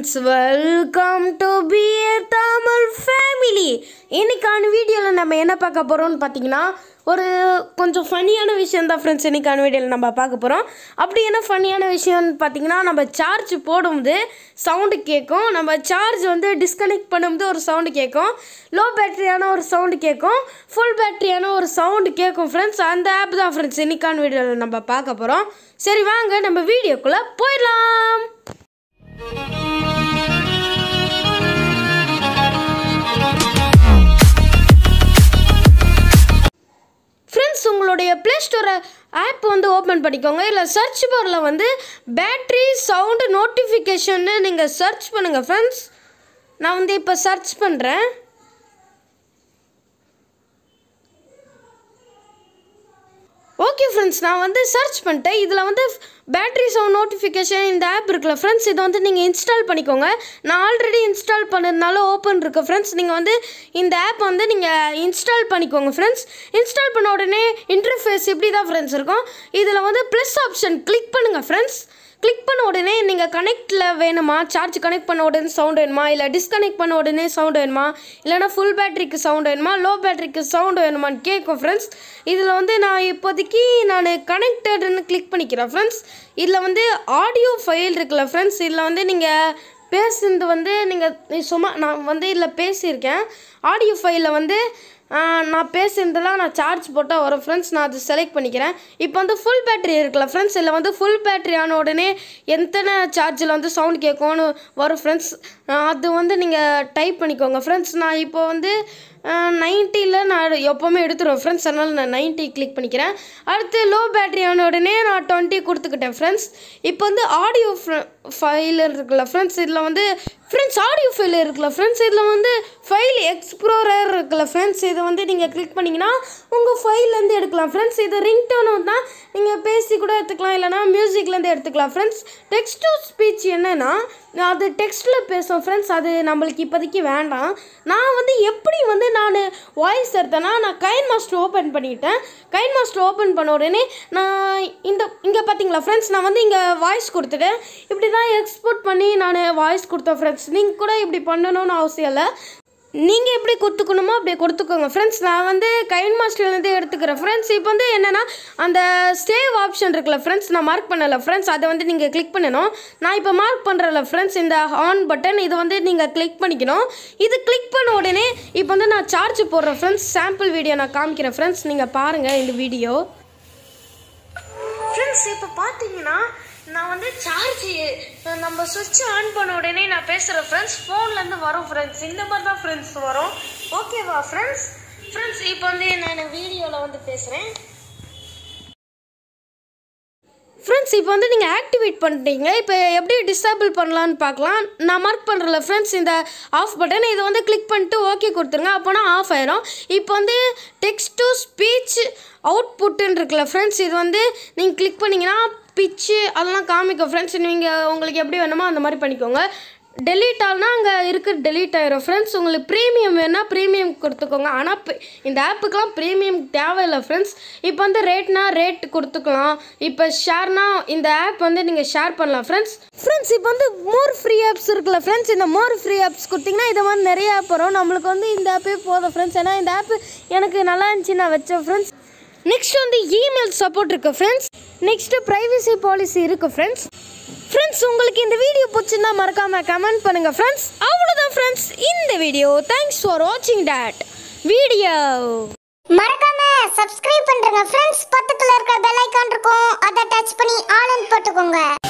friends welcome to BA Tamil family இன்னைக்கான வீடியோவில் நம்ம என்ன பார்க்க போகிறோம்னு பார்த்தீங்கன்னா ஒரு கொஞ்சம் ஃபன்னியான விஷயம் தான் ஃப்ரெண்ட்ஸ் இன்னைக்கான வீடியோவில் நம்ம பார்க்க போகிறோம் அப்படி என்ன ஃபன்னியான விஷயம்னு பார்த்தீங்கன்னா நம்ம சார்ஜ் போடும்போது சவுண்டு கேட்கும் நம்ம சார்ஜ் வந்து டிஸ்கனெக்ட் பண்ணும்போது ஒரு சவுண்டு கேட்கும் லோ பேட்டரியான ஒரு சவுண்டு கேட்கும் ஃபுல் பேட்டரியான ஒரு சவுண்டு கேட்கும் ஃப்ரெண்ட்ஸ் அந்த ஆப் தான் ஃப்ரெண்ட்ஸ் இன்னைக்கான வீடியோவில் நம்ம பார்க்க போகிறோம் சரி வாங்க நம்ம வீடியோக்குள்ளே போயிடலாம் ஃப்ரெண்ட்ஸ் உங்களுடைய ப்ளே ஸ்டோரை ஆப் வந்து ஓப்பன் பண்ணிக்கோங்க இல்லை சர்ச் பாரில் வந்து பேட்ரி சவுண்டு நோட்டிஃபிகேஷன்னு நீங்கள் சர்ச் பண்ணுங்கள் ஃப்ரெண்ட்ஸ் நான் வந்து இப்போ சர்ச் பண்ணுறேன் ஓகே ஃப்ரெண்ட்ஸ் நான் வந்து சர்ச் பண்ணிட்டேன் இதில் வந்து பேட்ரி சவுண்ட் நோட்டிஃபிகேஷன் இந்த ஆப் இருக்குல்ல ஃப்ரெண்ட்ஸ் இதை வந்து நீங்கள் இன்ஸ்டால் பண்ணிக்கோங்க நான் ஆல்ரெடி இன்ஸ்டால் பண்ணதுனால ஓப்பன் இருக்கு ஃப்ரெண்ட்ஸ் நீங்கள் வந்து இந்த ஆப் வந்து நீங்கள் இன்ஸ்டால் பண்ணிக்கோங்க ஃப்ரெண்ட்ஸ் இன்ஸ்டால் பண்ண உடனே இன்டர்ஃபேஸ் இப்படி தான் ஃப்ரெண்ட்ஸ் இருக்கும் இதில் வந்து ப்ளஸ் ஆப்ஷன் கிளிக் பண்ணுங்கள் ஃப்ரெண்ட்ஸ் கிளிக் பண்ண உடனே நீங்கள் கனெக்டில் வேணுமா சார்ஜ் கனெக்ட் பண்ண உடனே சவுண்ட் வேணுமா இல்லை டிஸ்கனெக்ட் பண்ண உடனே சவுண்ட் வேணுமா இல்லைனா ஃபுல் பேட்டரிக்கு சவுண்ட் வேணுமா லோ பேட்டரிக்கு சவுண்ட் வேணுமான்னு கேட்கும் ஃப்ரெண்ட்ஸ் இதில் வந்து நான் இப்போதைக்கு நான் கனெக்டட்னு கிளிக் பண்ணிக்கிறேன் ஃப்ரெண்ட்ஸ் இதில் வந்து ஆடியோ ஃபைல் இருக்குல்ல ஃப்ரெண்ட்ஸ் இதில் வந்து நீங்கள் பேசுனது வந்து நீங்கள் சும்மா நான் வந்து இதில் பேசியிருக்கேன் ஆடியோ ஃபைலில் வந்து ஆஹ், நான் பேசுனதெல்லாம் நான் சார்ஜ் போட்டால் வரும் ஃப்ரெண்ட்ஸ் நான் அது செலக்ட் பண்ணிக்கிறேன் இப்போ வந்து ஃபுல் பேட்டரி இருக்குல்ல ஃப்ரெண்ட்ஸ் இதில் வந்து ஃபுல் பேட்டரி ஆன உடனே எத்தனை சார்ஜில் வந்து சவுண்ட் கேட்கும்னு வரும் ஃப்ரெண்ட்ஸ் அது வந்து நீங்கள் டைப் பண்ணிக்கோங்க ஃப்ரெண்ட்ஸ் நான் இப்போ வந்து நைன்ட்டியில் நான் எப்போவுமே எடுத்துருவேன் ஃப்ரெண்ட்ஸ் அதனால் நான் நைன்ட்டி கிளிக் பண்ணிக்கிறேன் அடுத்து லோ பேட்டரி ஆன உடனே நான் டுவெண்ட்டி கொடுத்துக்கிட்டேன் ஃப்ரெண்ட்ஸ் இப்போ வந்து ஆடியோ ஃபைல் இருக்குல்ல ஃப்ரெண்ட்ஸ் இதில் வந்து ஃப்ரெண்ட்ஸ் ஆடியோ ஃபைல் இருக்குல்ல ஃப்ரெண்ட்ஸ் இதில் வந்து ஃபைல் எக்ஸ்ப்ளோரர் இருக்குல்ல ஃப்ரெண்ட்ஸ் இதை வந்து நீங்கள் கிளிக் பண்ணிங்கன்னா உங்கள் ஃபைல்லேருந்து எடுக்கலாம் ஃப்ரெண்ட்ஸ் இது ரிங்டோனும் தான் நீங்கள் பேசி கூட எடுத்துக்கலாம் இல்லைனா மியூசிக்லேருந்து எடுத்துக்கலாம் ஃப்ரெண்ட்ஸ் டெக்ஸ்ட் டு ஸ்பீச் என்னென்னா அது டெக்ஸ்ட்டில் பேசும் ஃப்ரெண்ட்ஸ் அது நம்மளுக்கு இப்போதைக்கு வேண்டாம் நான் வந்து எப்படி வந்து நான் வாய்ஸ் எடுத்தேன்னா நான் கைன் மாஸ்டர் ஓப்பன் பண்ணிட்டேன் கைன் மாஸ்டர் ஓப்பன் பண்ண உடனே நான் இந்த இங்கே பார்த்தீங்களா ஃப்ரெண்ட்ஸ் நான் வந்து இங்கே வாய்ஸ் கொடுத்துட்டேன் இப்படி தான் எக்ஸ்போர்ட் பண்ணி நான் வாய்ஸ் கொடுத்தேன் ஃப்ரெண்ட்ஸ் நீங்கள் கூட இப்படி பண்ணணும்னு அவசியம் இல்லை நீங்கள் எப்படி கொடுத்துக்கணுமோ அப்படி கொடுத்துக்கோங்க ஃப்ரெண்ட்ஸ் நான் வந்து கைன் மாஸ்டர்லேருந்து எடுத்துக்கிறேன் ஃப்ரெண்ட்ஸ் இப்போ வந்து என்னென்னா அந்த சேவ் ஆப்ஷன் இருக்குல்ல ஃப்ரெண்ட்ஸ் நான் மார்க் பண்ணல ஃப்ரெண்ட்ஸ் அதை வந்து நீங்கள் கிளிக் பண்ணணும் நான் இப்போ மார்க் பண்ணுறல ஃப்ரெண்ட்ஸ் இந்த ஆன் பட்டன் இதை வந்து நீங்கள் கிளிக் பண்ணிக்கணும் இது கிளிக் பண்ண உடனே இப்போ வந்து நான் சார்ஜ் போடுறேன் ஃப்ரெண்ட்ஸ் சாம்பிள் வீடியோ நான் காமிக்கிறேன் ஃப்ரெண்ட்ஸ் நீங்கள் பாருங்கள் இந்த வீடியோ ஃப்ரெண்ட்ஸ் இப்போ பார்த்தீங்கன்னா நான் வந்து சார்ஜ் நம்ம சுவிட்ச் ஆன் பண்ண உடனே நான் பேசுகிறேன் ஃப்ரெண்ட்ஸ் ஃபோன்லேருந்து வரும் ஃப்ரெண்ட்ஸ் இந்த மாதிரி தான் ஃப்ரெண்ட்ஸ் வரும் ஓகேவா ஃப்ரெண்ட்ஸ் ஃப்ரெண்ட்ஸ் இப்போ வந்து நான் வீடியோவில் வந்து பேசுகிறேன் ஃப்ரெண்ட்ஸ் இப்போ வந்து நீங்கள் ஆக்டிவேட் பண்ணிட்டீங்க இப்போ எப்படி டிசேபிள் பண்ணலான்னு பார்க்கலாம் நான் மார்க் பண்ணுறல ஃப்ரெண்ட்ஸ் இந்த ஆஃப் பட்டன் இதை வந்து கிளிக் பண்ணிட்டு ஓகே கொடுத்துருங்க அப்போனா ஆஃப் ஆயிரும் இப்போ வந்து டெக்ஸ்ட் டு ஸ்பீச் அவுட்புட்டுன்னு இருக்குல்ல ஃப்ரெண்ட்ஸ் இது வந்து நீங்கள் கிளிக் பண்ணிங்கன்னா பிச்சு அதெல்லாம் காமிக்கும் ஃப்ரெண்ட்ஸ் நீங்கள் உங்களுக்கு எப்படி வேணுமோ அந்த மாதிரி பண்ணிக்கோங்க டெலீட் ஆகுனா அங்கே இருக்க டெலீட் ஆயிரும் ஃப்ரெண்ட்ஸ் உங்களுக்கு ப்ரீமியம் வேணால் ப்ரீமியம் கொடுத்துக்கோங்க ஆனால் ப- இந்த ஆப்புக்கெலாம் ப்ரீமியம் தேவையில்லை ஃப்ரெண்ட்ஸ் இப்போ வந்து ரேட்னா ரேட் கொடுத்துக்கலாம் இப்போ ஷேர்னா இந்த ஆப் வந்து நீங்கள் ஷேர் பண்ணலாம் ஃப்ரெண்ட்ஸ் ஃப்ரெண்ட்ஸ் இப்போ வந்து மோர் ஃப்ரீ ஆப்ஸ் இருக்குல்ல ஃப்ரெண்ட்ஸ் இந்த மோர் ஃப்ரீ ஆப்ஸ் கொடுத்தீங்கன்னா இதை மாதிரி நிறைய ஆப் வரும் நம்மளுக்கு வந்து இந்த ஆப்பே போதும் ஃப்ரெண்ட்ஸ் ஏன்னா இந்த ஆப் எனக்கு நல்லா இருந்துச்சு நான் வச்சேன் ஃப்ரெண்ட்ஸ் நெக்ஸ்ட் வந்து இமெயில் சப்போர்ட் இருக்கு ஃப்ரெண்ட்ஸ் நெக்ஸ்ட் ப்ரைவசி பாலிசி இருக்கு ஃப்ரெண்ட்ஸ் ஃப்ரெண்ட்ஸ் உங்களுக்கு இந்த வீடியோ பிடிச்சிருந்தா மறக்காம கமெண்ட் பண்ணுங்க ஃப்ரெண்ட்ஸ் அவ்வளோதான் ஃப்ரெண்ட்ஸ் இந்த வீடியோ தேங்க்ஸ் ஃபார் வாட்சிங் தட் வீடியோ மறக்காம சப்ஸ்கிரைப் பண்றேங்க ஃப்ரெண்ட்ஸ் பக்கத்துல இருக்க பெல் ஐகான் இருக்கும் அதை டச் பண்ணி ஆல் போட்டுக்கோங்க